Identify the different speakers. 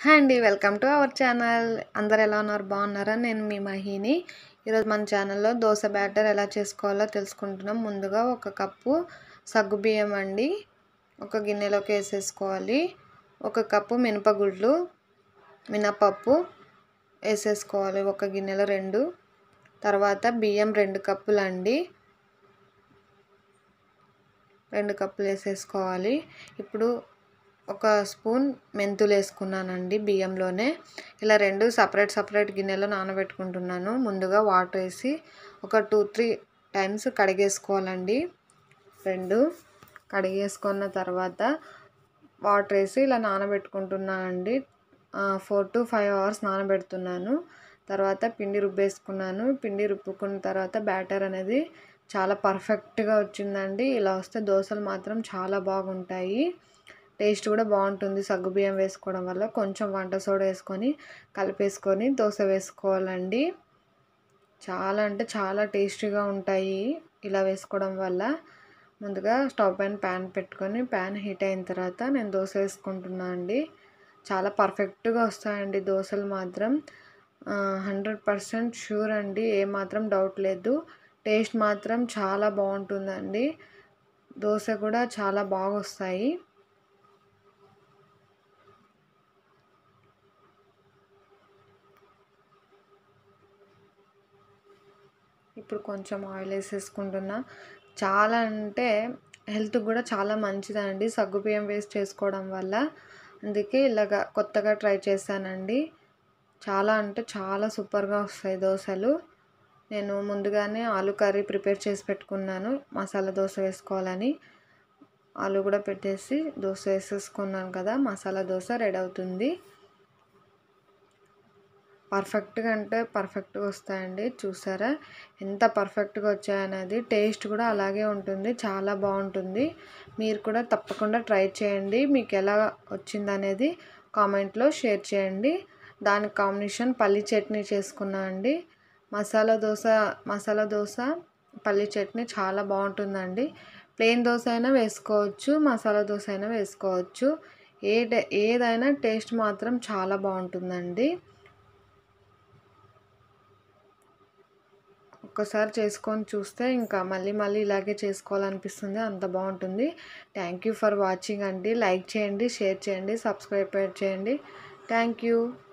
Speaker 1: hi అండి welcome to our channel అందరు ఎలా ఉన్నారు బాగున్నారా నేను మీ మహిని ఈరోజు మన ఛానల్లో దోశ బ్యాటర్ ఎలా చేసుకోవాలో తెలుసుకుంటున్నాం ముందుగా ఒక కప్పు సగ్గు బియ్యం అండి ఒక గిన్నెలోకి వేసేసుకోవాలి ఒక కప్పు మినపగుళ్ళు మినపప్పు వేసేసుకోవాలి ఒక గిన్నెలో రెండు తర్వాత బియ్యం రెండు కప్పులు అండి రెండు కప్పులు వేసేసుకోవాలి ఇప్పుడు ఒక స్పూన్ మెంతులు వేసుకున్నానండి బియ్యంలోనే ఇలా రెండు సపరేట్ సపరేట్ గిన్నెలో నానబెట్టుకుంటున్నాను ముందుగా వాటర్ వేసి ఒక టూ త్రీ టైమ్స్ కడిగేసుకోవాలండి రెండు కడిగేసుకున్న తర్వాత వాటర్ వేసి ఇలా నానబెట్టుకుంటున్నానండి ఫోర్ టు ఫైవ్ అవర్స్ నానబెడుతున్నాను తర్వాత పిండి రుబ్బేసుకున్నాను పిండి రుబ్బుకున్న తర్వాత బ్యాటర్ అనేది చాలా పర్ఫెక్ట్గా వచ్చిందండి ఇలా వస్తే దోశలు మాత్రం చాలా బాగుంటాయి టేస్ట్ కూడా బాగుంటుంది సగ్గుబియ్యం వేసుకోవడం వల్ల కొంచెం వంట సోడా వేసుకొని కలిపేసుకొని దోశ వేసుకోవాలండి చాలా అంటే చాలా టేస్టీగా ఉంటాయి ఇలా వేసుకోవడం వల్ల ముందుగా స్టవ్ పైన ప్యాన్ పెట్టుకొని ప్యాన్ హీట్ అయిన తర్వాత నేను దోశ వేసుకుంటున్నాను అండి చాలా పర్ఫెక్ట్గా వస్తాయండి దోశలు మాత్రం హండ్రెడ్ పర్సెంట్ షూర్ అండి ఏమాత్రం డౌట్ లేదు టేస్ట్ మాత్రం చాలా బాగుంటుందండి దోశ కూడా చాలా బాగా వస్తాయి ఇప్పుడు కొంచెం ఆయిల్ వేసేసుకుంటున్నా చాలా అంటే హెల్త్ కూడా చాలా మంచిదండి సగ్గుబియ్యం వేస్ట్ చేసుకోవడం వల్ల అందుకే ఇలాగా కొత్తగా ట్రై చేశానండి చాలా అంటే చాలా సూపర్గా వస్తాయి దోశలు నేను ముందుగానే ఆలు కర్రీ ప్రిపేర్ చేసి పెట్టుకున్నాను మసాలా దోశ వేసుకోవాలని ఆలు కూడా పెట్టేసి దోశ వేసేసుకున్నాను కదా మసాలా దోశ రెడీ అవుతుంది పర్ఫెక్ట్గా అంటే పర్ఫెక్ట్గా వస్తాయండి చూసారా ఎంత పర్ఫెక్ట్గా వచ్చాయనేది టేస్ట్ కూడా అలాగే ఉంటుంది చాలా బాగుంటుంది మీరు కూడా తప్పకుండా ట్రై చేయండి మీకు ఎలా వచ్చిందనేది కామెంట్లో షేర్ చేయండి దానికి కాంబినేషన్ పల్లి చట్నీ చేసుకున్నా అండి మసాలా దోశ మసాలా దోశ పల్లి చట్నీ చాలా బాగుంటుందండి ప్లెయిన్ దోశ అయినా వేసుకోవచ్చు మసాలా దోశ అయినా వేసుకోవచ్చు ఏ ఏదైనా టేస్ట్ మాత్రం చాలా బాగుంటుందండి ఒక్కసారి చేసుకొని చూస్తే ఇంకా మళ్ళీ మళ్ళీ ఇలాగే చేసుకోవాలనిపిస్తుంది అంత బాగుంటుంది థ్యాంక్ యూ ఫర్ వాచింగ్ అండి లైక్ చేయండి షేర్ చేయండి సబ్స్క్రైబ్ చేయండి థ్యాంక్ యూ